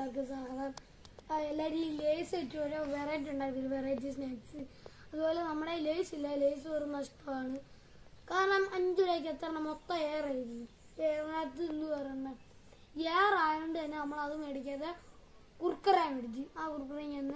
പിള്ളേർക്ക് സാധാരണ ആ, എല്ലാവരും ഈ ലേസ് വെച്ച് ഓരോ വെറൈറ്റി ഉണ്ടാക്കി വെറൈറ്റി സ്നാക്സ് അതുപോലെ നമ്മുടെ ലേസ് ഇല്ല ലേസ് വെറും നഷ്ടമാണ് കാരണം അഞ്ചു രൂപയ്ക്ക് എത്ര മൊത്തം എയർ ആയിരിക്കും എയറിനകത്ത് എന്ന് പറയുന്നത് എയർ ആയതുകൊണ്ട് തന്നെ നമ്മൾ അത് മേടിക്കാതെ കുർക്കറ മേടിച്ചു ആ കുർക്കറ തന്നെ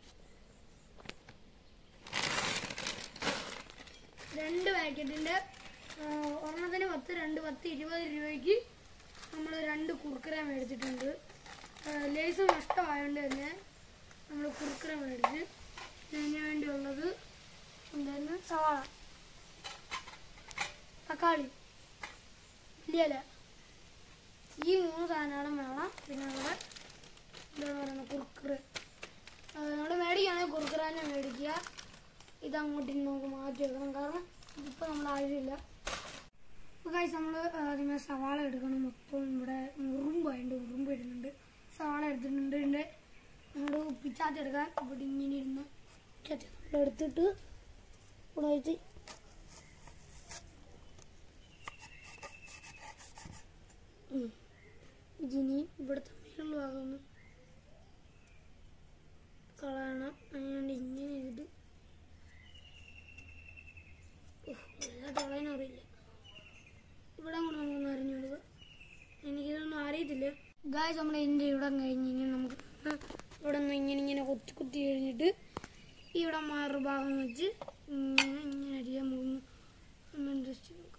രണ്ട് പാക്കറ്റിന്റെ ആ, ഒരെണ്ണത്തിന് പത്ത് രണ്ട് പത്ത് ഇരുപത് രൂപയ്ക്ക് നമ്മൾ രണ്ട് കുർക്കറ മേടിച്ചിട്ടുണ്ട് ആ, ലേസ് നഷ്ടമായതുകൊണ്ട് തന്നെ നമ്മൾ കുർക്കറ മേടിച്ച് ഇതിന് വേണ്ടിയുള്ളത് എന്തായിരുന്നു സവാള തക്കാളി ഇല്ലല്ല ഈ മൂന്ന് സാധനങ്ങളും വേണം പിന്നെ നമ്മുടെ എന്താണ് പറയുന്നത് കുർക്കറ് നമ്മൾ മേടിക്കുകയാണെങ്കിൽ കുർക്കറ തന്നെ മേടിക്കുക ഇത് അങ്ങോട്ട് ഇനി നമുക്ക് മാറ്റി വെക്കണം കാരണം ഇതിപ്പോൾ നമ്മൾ ആവശ്യമില്ല അപ്പോൾ കഴിച്ച് നമ്മൾ ആദ്യമേ സവാള എടുക്കണം മൊത്തം ഇവിടെ ഉറുമ്പായിട്ട് ഉറുമ്പ് വരുന്നുണ്ട് സവാള എടുത്തിട്ടുണ്ട് ഇതിൻ്റെ നമ്മൾ പിച്ചാത്തി എടുക്കാൻ ഇവിടെ ഇങ്ങനെ ഇരുന്ന് പിച്ചാത്തി നമ്മൾ എടുത്തിട്ട് ഇവിടെ വെച്ച് ഉം. ഇതിനി ഇവിടുത്തെ മേലുള്ള ഭാഗം ഒന്ന് കളയണം അതിനുവേണ്ടി ഇങ്ങനെ ഇത് കളയാനറിയില്ല ഇവിടെ കൂടെ നമുക്കൊന്ന് അറിഞ്ഞു കൊടുക്കുക എനിക്കിതൊന്നും അറിയത്തില്ല ഗായ്സ് നമ്മൾ ഇതിൻ്റെ ഇവിടെ കഴിഞ്ഞ് ഇങ്ങനെ നമുക്ക് ഇവിടെ നിന്ന് ഇങ്ങനെ ഇങ്ങനെ കുത്തി കുത്തി കഴിഞ്ഞിട്ട് ഇവിടെ മാറു ഭാഗം വെച്ച് ഇങ്ങനെ ഇങ്ങനെ അരിയാൻ പോകുന്നു ജസ്റ്റ് നോക്കാം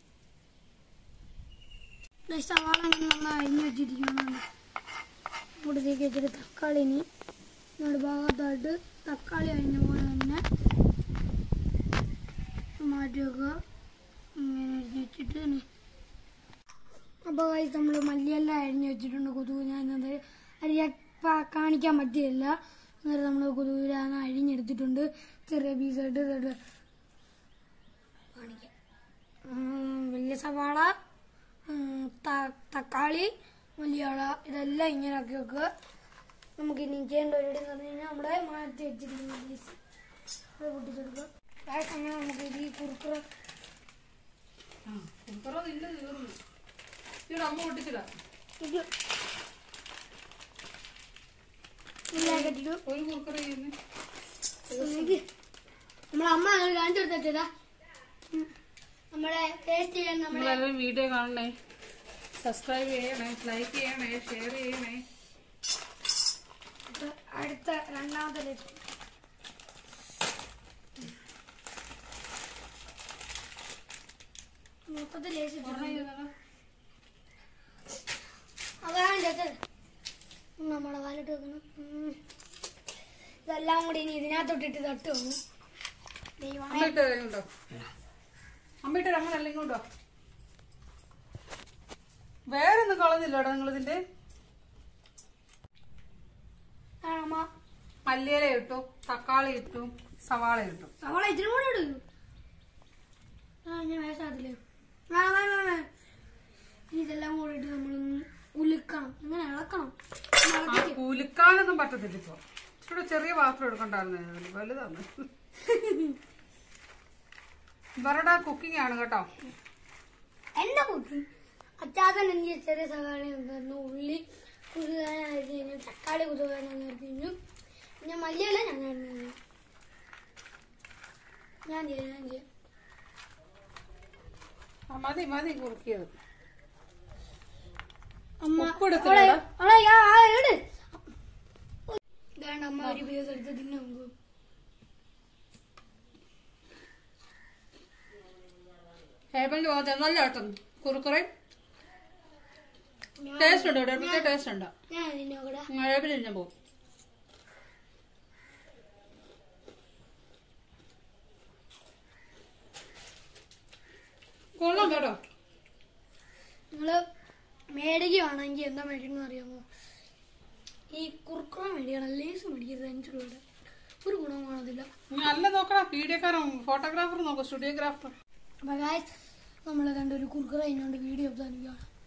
ഗായ്സ് സവാള ഇങ്ങനെ നമ്മൾ അരിഞ്ഞ് വെച്ചിരിക്കുന്നുണ്ട് ഇവിടത്തേക്ക് വെച്ചിട്ട് തക്കാളി ഇനി നടുഭാഗത്തായിട്ട് തക്കാളി അരിഞ്ഞ പോലെ തന്നെ മാറ്റി വെക്കുക ഇങ്ങനെ അരിഞ്ഞ് വെച്ചിട്ട് ഇനി അപ്പോൾ guys നമ്മൾ മല്ലിയെല്ലാം അരിഞ്ഞ് വെച്ചിട്ടുണ്ട് കൊതുക് ഞാനത് അരിയ കാണിക്കാൻ പറ്റിയില്ല അന്നേരം നമ്മൾ കൊതുകുരാന്ന് അരിഞ്ഞെടുത്തിട്ടുണ്ട് ചെറിയ പീസായിട്ട് ഇതൊക്കെ കാണിക്കാം ഉം, വലിയ സവാള ഉം, ത- തക്കാളി മല്ലിയാള ഇതെല്ലാം ഇങ്ങനെ ആക്കി വെക്കുക നമുക്ക് ഇനി ചെയ്യേണ്ട പരിപാടി എന്ന് പറഞ്ഞു കഴിഞ്ഞാൽ നമ്മുടെ മാറ്റി വെച്ചിരിക്കുന്ന പീസ് അത് പൊട്ടിച്ചെടുക്കുക ആ സമയം നമുക്ക് ഇത് ഈ കുറുക്കുറ കുക്കറോ ഇല്ല തീർന്നു ഇവിടെ അമ്മ പൊട്ടിച്ചിടാ ഇത് ഇതിലാക്കിയിട്ട് ഒരു കുക്കറ ചെയ്യുന്നേ ഒന്നെങ്കിൽ നമ്മളെ അമ്മ അങ്ങനെ കാണിച്ചു കൊടുത്താ നമ്മുടെ ടേസ്റ്റ് ചെയ്യാൻ നമ്മുടെ നിങ്ങളെല്ലാവരും വീഡിയോ കാണണേ സബ്സ്ക്രൈബ് ചെയ്യണേ ലൈക്ക് ചെയ്യണേ ഷെയർ ചെയ്യണേ അടുത്ത രണ്ടാമത്തെ ടേസ്റ്റ് മൊത്തത്തിൽ ലേശം അതാണ്ട് നമ്മളെ കാലിട്ട് വെക്കണം ഉം. ഇതെല്ലാം കൂടി ഇനി ഇതിനകത്തോട്ടിട്ട് തട്ട് വന്നു ദൈവമേ അമ്മ ഇട്ട് ഇങ്ങോട്ടോ അമ്മ ഇട്ട് അങ്ങനെ അല്ല ഇങ്ങോട്ടോ വേറെ ഒന്നും കളഞ്ഞില്ലോടാ നിങ്ങളിതിന്റെ ആ അമ്മ മല്ലിയില ഇട്ടു തക്കാളി ഇട്ടു സവാള ഇട്ടു സവാള ഇച്ചിരി കൂടെ ഇടൂ ആ ഞാൻ വേഷത്തില്ലേ ആ ആ, ആ, ആ. ഇനി ഇതെല്ലാം കൂടെ ഇട്ട് നമ്മളൊന്ന് ഉലുക്കണം ഇങ്ങനെ ഇളക്കണം ഒന്ന് ആ ഇളക്കിട്ട് കുലുക്കാനൊന്നും പറ്റത്തില്ല ഇപ്പൊ ഇവിടെ ചെറിയ പാത്രം എടുക്കണ്ടായിരുന്നു വലുതാണ് ഇവരുടെ കുക്കിംഗ് ആണ് കേട്ടോ എന്റെ കുട്ടി അച്ചാതൻ എനിക്ക് ചെറിയ സവാള ഉണ്ടായിരുന്നു ഉള്ളി കുതുകാനായിട്ട് കഴിഞ്ഞു തക്കാളി കുതുകാനായിട്ട് കഴിഞ്ഞു പിന്നെ മല്ലിയല്ല ഞാൻ അരിഞ്ഞു. ഞാൻ ചെയ്യാം ഞാൻ ചെയ്യാം ആ, മതി മതി കുറുക്കിയത് അമ്മ ഉപ്പ് എടുത്തില്ല അവളെ- അവളെ ഞാൻ ആ ഇട്. ഇതാണ്ട് അമ്മ ഒരു പീസ് എടുത്ത് തിന്നു ഹേബലിന്റെ ഭാഗത്ത് നല്ല കേട്ടോ കുറുക്കുറേ ടേസ്റ്റ് ഉണ്ട് ഇവിടെ ടേസ്റ്റ് ഉണ്ട് ഞാൻ തിന്നോ കൂടെ ഹേബിൽ തന്നെ പോകും കൊള്ളാം കേട്ടോ നിങ്ങള് മേടിക്കുകയാണെങ്കിൽ എന്താ മേടിക്കണം അറിയാമോ ഈ കുറുക്കുറ മേടിക്കണം ലേസ് മേടിക്കരുത് അഞ്ച് രൂപയുടെ ഒരു ഗുണവും കാണത്തില്ല നല്ല നോക്കണം വീഡിയോക്കാരൻ ഫോട്ടോഗ്രാഫർ നോക്കാം സ്റ്റുഡിയോഗ്രാഫർ അപ്പൊ ഗായ്സ് നമ്മൾ കണ്ട ഒരു കുറുക്കുറ കഴിഞ്ഞുകൊണ്ട് വീഡിയോ അവസാനിക്കുകയാണ്